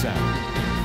sound.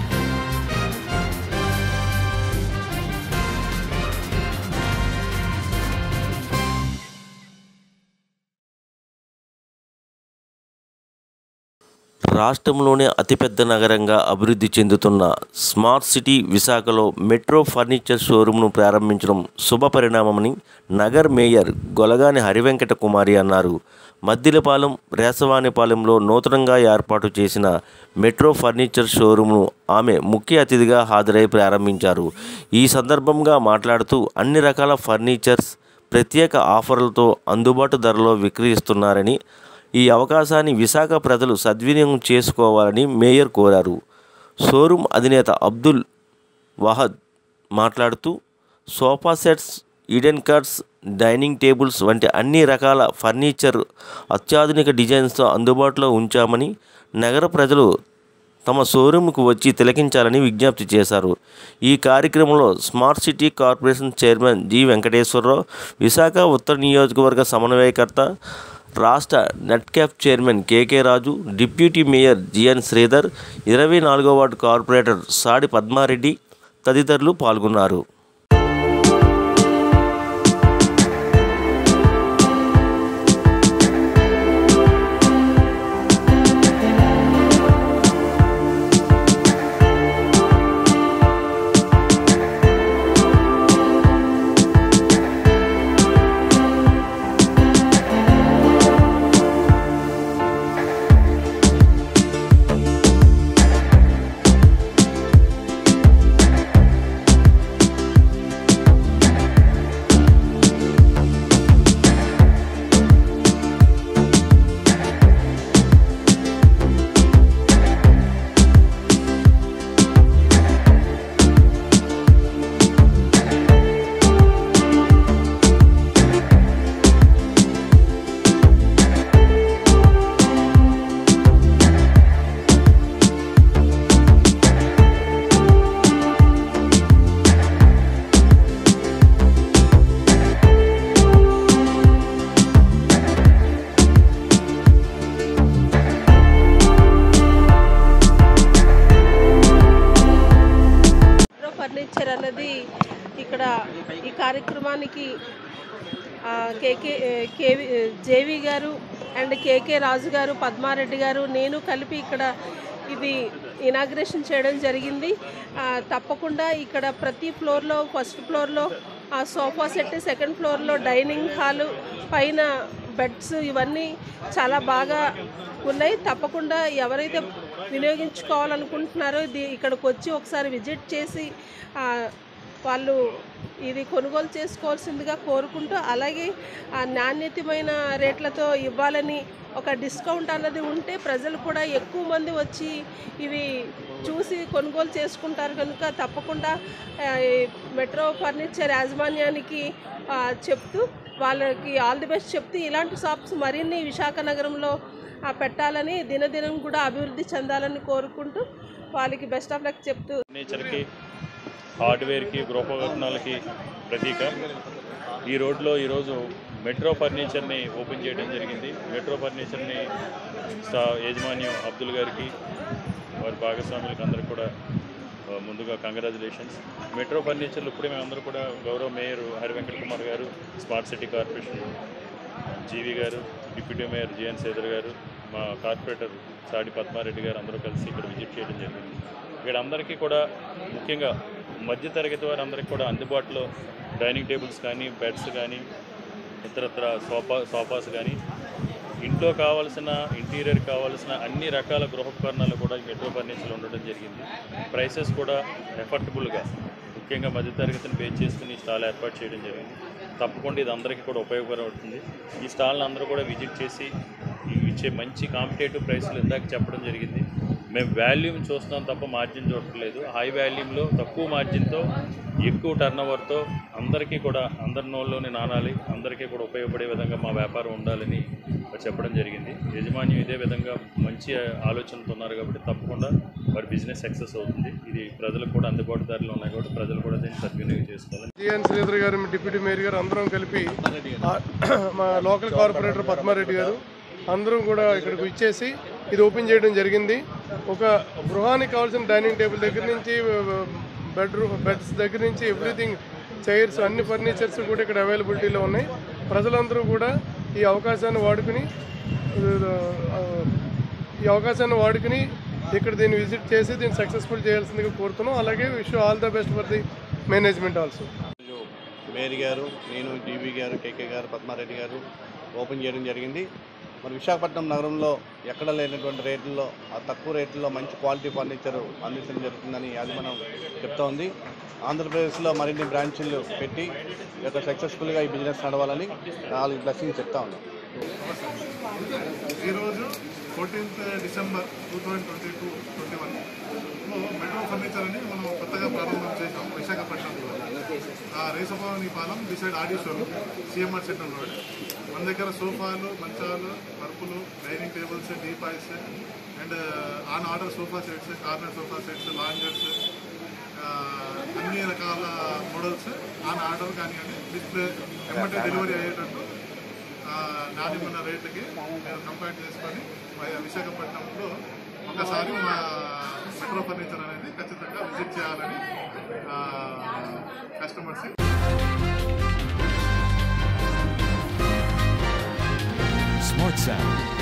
రాష్ట్రంలోనే అతిపెద్ద నగరంగా అభివృద్ధి చెందుతున్న స్మార్ట్ సిటీ విశాఖలో మెట్రో ఫర్నిచర్ షోరూంను ప్రారంభించడం శుభ పరిణామమని నగర్ మేయర్ గొలగాని హరివెంకట కుమారి అన్నారు మద్దిలపాలెం రేసవానిపాలెంలో నూతనంగా ఏర్పాటు చేసిన మెట్రో ఫర్నిచర్ షోరూంను ఆమె ముఖ్య అతిథిగా హాజరై ప్రారంభించారు ఈ సందర్భంగా మాట్లాడుతూ అన్ని రకాల ఫర్నిచర్స్ ప్రత్యేక ఆఫర్లతో అందుబాటు ధరలో విక్రయిస్తున్నారని ఈ అవకాశాన్ని విశాఖ ప్రజలు సద్వినియోగం చేసుకోవాలని మేయర్ కోరారు షోరూమ్ అధినేత అబ్దుల్ వహద్ మాట్లాడుతూ సోఫా సెట్స్ ఈడెన్ కార్డ్స్ డైనింగ్ టేబుల్స్ వంటి అన్ని రకాల ఫర్నిచర్ అత్యాధునిక డిజైన్స్తో అందుబాటులో ఉంచామని నగర ప్రజలు తమ షోరూంకు వచ్చి తిలకించాలని విజ్ఞప్తి చేశారు ఈ కార్యక్రమంలో smart city corporation chairman G Venkateswara Rao Visakha ఉత్తర నియోజకవర్గ సమన్వయకర్త రాష్ట్ర NEDCAP chairman K K Raju deputy mayor G N Sridhar ఇరవై నాలుగో వార్డు కార్పొరేటర్ సాడి పద్మారెడ్డి తదితరులు పాల్గొన్నారు మెట్రో ఫర్నిచర్ అన్నది ఇక్కడ ఈ కార్యక్రమానికి ఆ, కేకే కేవి జేవి గారు అండ్ కేకే రాజు గారు పద్మారెడ్డి గారు నేను కలిపి ఇక్కడ ఇది ఇనాగ్రేషన్ చేయడం జరిగింది ఆ, తప్పకుండా ఇక్కడ ప్రతి ఫ్లోర్లో ఫస్ట్ ఫ్లోర్లో ఆ సోఫా సెట్ సెకండ్ ఫ్లోర్లో డైనింగ్ హాలు పైన బెడ్స్ ఇవన్నీ చాలా బాగా ఉన్నాయి తప్పకుండా ఎవరైతే వినియోగించుకోవాలనుకుంటున్నారో ఇది ఇక్కడికి వచ్చి ఒకసారి విజిట్ చేసి ఆ, వాళ్ళు ఇది కొనుగోలు చేసుకోవాల్సిందిగా కోరుకుంటూ అలాగే ఆ నాణ్యతమైన రేట్లతో ఇవ్వాలని ఒక డిస్కౌంట్ అన్నది ఉంటే ప్రజలు కూడా ఎక్కువ మంది వచ్చి ఇవి చూసి కొనుగోలు చేసుకుంటారు కనుక తప్పకుండా ఆ, ఈ మెట్రో ఫర్నిచర్ యాజమాన్యానికి ఆ, చెప్తూ వాళ్ళకి ఆల్ ది బెస్ట్ చెప్తూ ఇలాంటి షాప్స్ మరిన్ని విశాఖ నగరంలో ఆ, పెట్టాలని దినదినం కూడా అభివృద్ధి చెందాలని కోరుకుంటూ వాళ్ళకి బెస్ట్ ఆఫ్ లక్ చెప్తూ ఫర్నిచర్కి హార్డ్వేర్కి గృహోపకరణాలకి ప్రతీక ఈ రోడ్లో ఈరోజు మెట్రో ఫర్నిచర్ని ఓపెన్ చేయడం జరిగింది మెట్రో ఫర్నిచర్ని స్టా యాజమాన్యం అబ్దుల్ గారికి వారి భాగస్వాములకు అందరికి కూడా ఆ, ముందుగా కంగ్రాచులేషన్స్ మెట్రో ఫర్నిచర్లు ఇప్పుడే మేమందరూ కూడా గౌరవ మేయర్ హరి వెంకట కుమార్ గారు స్మార్ట్ సిటీ కార్పొరేషన్ జీవి గారు డిప్యూటీ మేయర్ జిఎన్ సేదర్ గారు మా కార్పొరేటర్ సాడి పద్మారెడ్డి గారు అందరూ కలిసి ఇక్కడ విజిట్ చేయడం జరిగింది ఇక్కడ అందరికీ కూడా ముఖ్యంగా మధ్యతరగతి వారు అందరికీ కూడా అందుబాటులో డైనింగ్ టేబుల్స్ కానీ బెడ్స్ కానీ ఇతరత్ర సోఫా సోఫాస్ కానీ ఇంట్లో కావాల్సిన ఇంటీరియర్ కావాల్సిన అన్ని రకాల గృహోపకరణాలు కూడా ఈ మెట్రో ఫర్నిచర్లో ఉండడం జరిగింది ప్రైసెస్ కూడా ఎఫర్టబుల్గా ముఖ్యంగా మధ్యతరగతిని బేస్ చేసుకుని ఈ స్టాల్ ఏర్పాటు చేయడం జరిగింది తప్పకుండా ఇది అందరికీ కూడా ఉపయోగపడుతుంది ఈ స్టాల్ని అందరూ కూడా విజిట్ చేసి ఈ ఇచ్చే మంచి కాంపిటేటివ్ ప్రైస్లు ఇందాక చెప్పడం జరిగింది మేము వాల్యూమ్ చూస్తున్నాం తప్ప మార్జిన్ చూడట్లేదు హై వాల్యూమ్లో తక్కువ మార్జిన్తో ఎక్కువ టర్న్ ఓవర్తో అందరికీ కూడా అందరి నోళ్ళలోనే నానాలి అందరికీ కూడా ఉపయోగపడే విధంగా మా వ్యాపారం ఉండాలని చెప్పడం జరిగింది యజమాన్యం ఇదే విధంగా మంచి ఆలోచనతో ఉన్నారు కాబట్టి తప్పకుండా వారి బిజినెస్ సక్సెస్ అవుతుంది ఇది ప్రజలకు కూడా అందుబాటు ధరలో ఉన్నాయి కాబట్టి ప్రజలు కూడా దీన్ని సద్వినియోగం చేసుకోవాలి జిఎన్ శ్రీధర్ గారు డిప్యూటీ మేయర్ గారు అందరం కలిపి ఆ, మా లోకల్ కార్పొరేటర్ పద్మారెడ్డి గారు అందరం కూడా ఇక్కడికి ఇచ్చేసి ఇది ఓపెన్ చేయడం జరిగింది ఒక గృహానికి కావాల్సిన డైనింగ్ టేబుల్ దగ్గర నుంచి బెడ్రూమ్ బెడ్స్ దగ్గర నుంచి ఎవ్రీథింగ్ చైర్స్ అన్ని ఫర్నిచర్స్ కూడా ఇక్కడ అవైలబిలిటీలో ఉన్నాయి ప్రజలందరూ కూడా ఈ అవకాశాన్ని వాడుకుని ఆ, ఈ అవకాశాన్ని వాడుకుని ఇక్కడ దీన్ని విజిట్ చేసి దీన్ని సక్సెస్ఫుల్ చేయాల్సిందిగా కోరుతున్నాం అలాగే wish all the best for the management also ఈరోజు మేయర్ గారు నేను డీవీ గారు కేకే గారు పద్మారెడ్డి గారు ఓపెన్ చేయడం జరిగింది మరి విశాఖపట్నం నగరంలో ఎక్కడ లేనటువంటి రేట్లలో ఆ తక్కువ రేట్లలో మంచి క్వాలిటీ ఫర్నిచర్ అందించడం జరుగుతుందని అది మనం చెప్తా ఉంది ఆంధ్రప్రదేశ్లో మరిన్ని బ్రాంచీలు పెట్టి ఈ యొక్క సక్సెస్ఫుల్గా ఈ బిజినెస్ నడవాలని నాలుగు బ్లెస్సింగ్స్ చెప్తా ఉన్నాం ఈరోజు fourteenth December two thousand twenty two twenty వన్లో మెట్రో ఫర్నిచర్ అని మనం కొత్తగా ప్రారంభం చేసాం విశాఖపట్నంలో ఆ Resavanipalem decide audio showroom CMR centre road మన దగ్గర సోఫాలు మంచాలు పరుపులు dining tables teapoys and on order sofa sets corner sofa sets loungers అన్ని రకాల మోడల్స్ ఆన్ ఆర్డర్ కానివ్వండి డిస్ప్లే ఎమ్మటే డెలివరీ అయ్యేటట్టు ఆ, నాణ్యమైన రేట్లకి మేము కంపేర్ చేసుకొని వి- విశాఖపట్నంలో ఒకసారి మా మెట్రో ఫర్నిచర్ అనేది ఖచ్చితంగా విజిట్ చేయాలని కస్టమర్స్ Smart Sound